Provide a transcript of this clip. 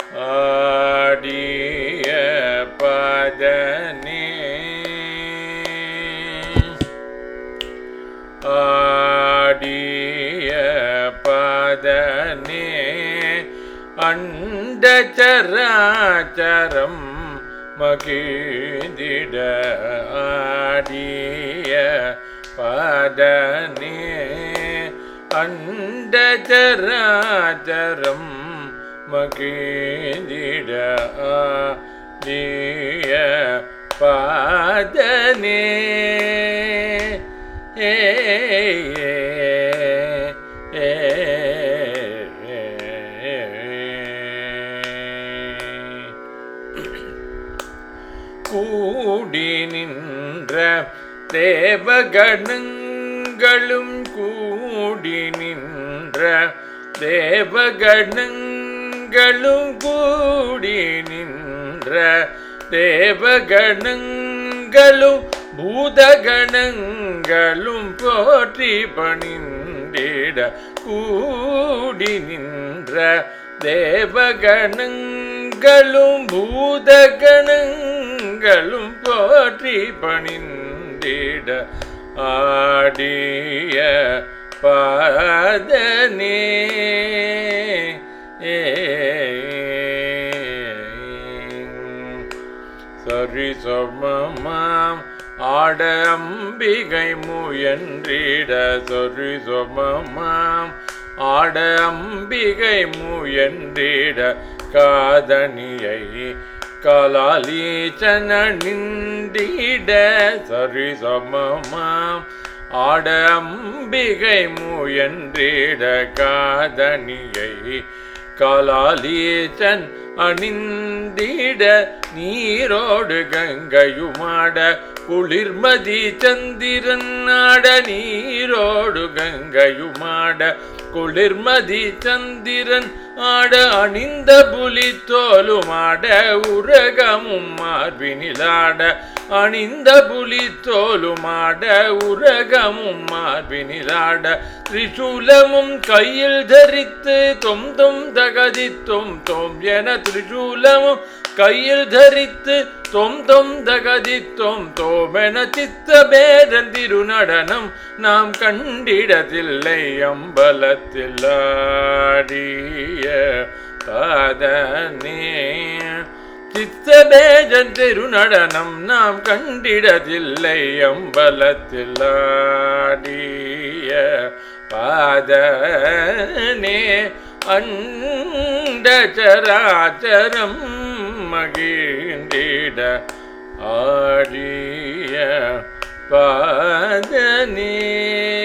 ஆடிய பதனே ஆடிய பதனே அண்ட சராச்சரம் மகிழ்ந்திட ஆடிய பதனே அண்ட சராச்சரம் மகிழ்ந்திட ஆடிய பாதனே ஏ ஏ கூடி நின்ற தேவகணங்களும் கூடி நின்ற தேவகணங்களும் கூடி நின்ற தேவகணங்களும் பூதகணங்களும் போற்றி பணிந்திட கூடி நின்ற தேவகணங்களும் பூதகணங்களும் போற்றி பணிந்திட ஆடிய பாதனே சரி சொமமாம் ஆட அம்பிகை முயன்றிட சொரி சொமமாம் ஆட அம்பிகை முயன்றிட காதனியை கலாலீச்சன நின்றிட சரி சமமாம் ஆட அம்பிகை முயன்றிட காதனியை கலாலீச்சன் அணிந்திட நீரோடு கங்கையுமாட குளிர்மதி சந்திரன் ஆட நீரோடு கங்கையுமாட குளிர்மதி சந்திரன் ஆட அணிந்த புலி தோலுமாட உரகமும் மார்பினிலாட அணிந்த புலி தோலுமாட உரகமும் மார்பினிலாட திரிசூலமும் கையில் தரித்து தொம் தொம் தகதி தொம் தொம் என திரிசூலமும் கையில் தரித்து தொம் தொம் தகதி தொம் தோமென சித்த பேதன் திருநடனம் நாம் கண்டிடதில்லை அம்பலத்தில் ஆடிய பாதனே சித்தபேஜன் திருநடனம் நாம் கண்டிடதில்லை அம்பலத்தில் ஆடிய பாதனே அண்ட சராச்சரம் மகிழ்ந்திட ஆடிய பாதனே